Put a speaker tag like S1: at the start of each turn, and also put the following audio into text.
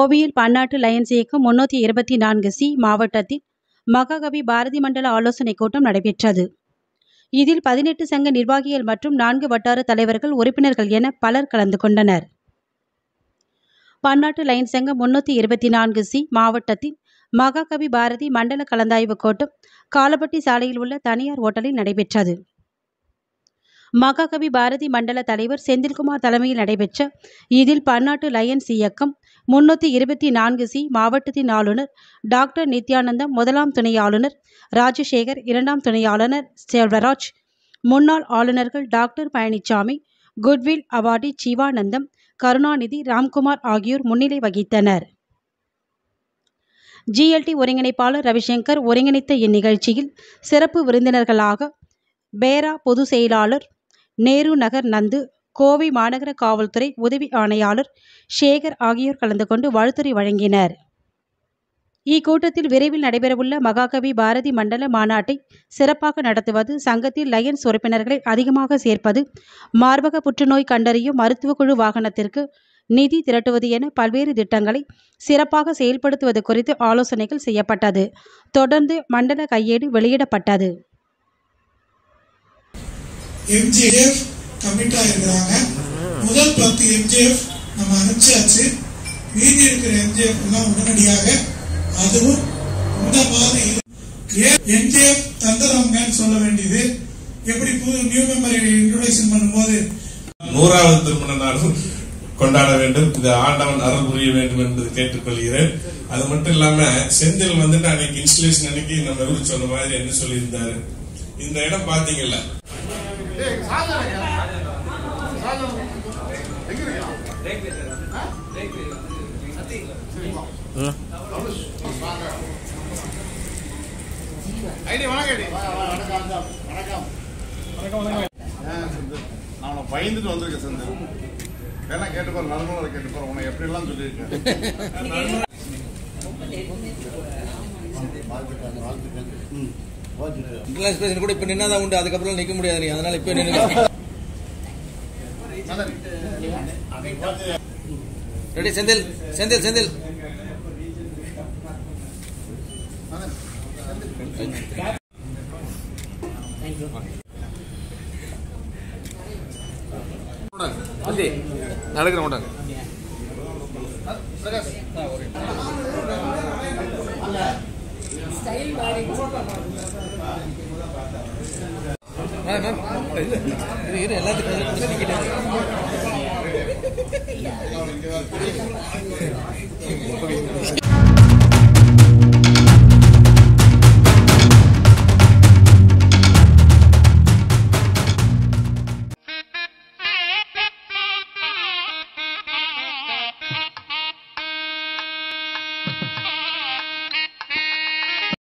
S1: கோவையில் பன்னாட்டு லயன்ஸ் இயக்கம் முன்னூற்றி இருபத்தி நான்கு சி மாவட்டத்தில் மகாகவி பாரதி மண்டல ஆலோசனைக் கூட்டம் நடைபெற்றது இதில் பதினெட்டு சங்க நிர்வாகிகள் மற்றும் நான்கு வட்டார தலைவர்கள் உறுப்பினர்கள் என பலர் கலந்து கொண்டனர் பன்னாட்டு லயன்ஸ் சங்கம் முன்னூற்றி இருபத்தி நான்கு சி மாவட்டத்தில் மகாகவி பாரதி மண்டல கலந்தாய்வு கூட்டம் காலப்பட்டி சாலையில் உள்ள தனியார் ஓட்டலில் நடைபெற்றது மகாகவி பாரதி மண்டல தலைவர் செந்தில்குமார் தலைமையில் நடைபெற்ற இதில் பன்னாட்டு லயன்ஸ் இயக்கம் முன்னூற்றி இருபத்தி நான்கு சி மாவட்டத்தின் ஆளுநர் டாக்டர் நித்யானந்தம் முதலாம் துணை ஆளுநர் ராஜசேகர் இரண்டாம் துணை ஆளுநர் செல்வராஜ் முன்னாள் ஆளுநர்கள் doctor Palanisamy goodwill awardee Sivanandam Karunanidhi Ramkumar ஆகியோர் முன்னிலை வகித்தனர் ஜிஎல்டி ஒருங்கிணைப்பாளர் ரவிசங்கர் ஒருங்கிணைத்த இந்நிகழ்ச்சியில் சிறப்பு விருந்தினர்களாக பேரா பொதுச் செயலாளர் நேரு நகர் நந்து கோவை மாநகர காவல்துறை உதவி ஆணையாளர் சேகர் ஆகியோர் கலந்து கொண்டு வாழ்த்துரை வழங்கினர் இக்கூட்டத்தில் விரைவில் நடைபெறவுள்ள மகாகவி பாரதி மண்டல மாநாட்டை சிறப்பாக நடத்துவது சங்கத்தில் லயன்ஸ் உறுப்பினர்களை அதிகமாக சேர்ப்பது மார்பக புற்றுநோய் கண்டறியும் மருத்துவ குழு வாகனத்திற்கு நிதி திரட்டுவது என பல்வேறு திட்டங்களை சிறப்பாக செயல்படுத்துவது குறித்து ஆலோசனைகள் செய்யப்பட்டது தொடர்ந்து மண்டல கையேடு வெளியிடப்பட்டது
S2: எம்ஜிஎஃப் கமிட் ஆயிருக்கிறாங்க முதல் பத்து எம்ஜிஎஃப் நம்ம அனுப்பிச்சாச்சு மீதி இருக்கிற எம்ஜிஎஃப் எல்லாம் உடனடியாக அதுவும் இந்த மாதம் எம்ஜிஎஃப் தந்துடுறாங்கன்னு சொல்ல வேண்டியது எப்படி புது நியூ மெம்பரை இன்ட்ரோடக்ஷன் பண்ணும்போது
S3: நூறாவது திருமண நாளும் கொண்டாட வேண்டும் இது ஆண்டவன் அருள் புரிய வேண்டும் என்பது கேட்டுக்கொள்கிறேன் அது மட்டும் இல்லாம செந்தில் வந்துட்டு அன்னைக்கு இன்ஸ்டலேஷன் அன்னைக்கு நம்ம இவரு சொன்ன மாதிரி என்ன சொல்லியிருந்தாரு இந்த இடம் பாத்தீங்கல்ல
S4: ஐடி வணக்கம் ஐடி வணக்கம் நான் உனக்கு பயந்துட்டு வந்திருக்கேன் சந்தர் வேணா கேட்டு பாரு நல்மலை கேட்டு பாரு உனக்கு எப்படி எல்லாம் சொல்லியிருக்கேன்
S5: இன்டர்நேஷனல் பிரசிடென்ட் கூட இப்ப நின்னாதான் உண்டு அதுக்கப்புறம் நிக்க முடியாது நீ அதனால இப்ப நின்று ரெடி செந்தில் செந்தில் செந்தில் நடக்கிற மாட்டாங்க மேம் மேம் இரு இரு எல்லாத்துக்கும் கையில கொடுத்து நிக்கிட்டே இரு.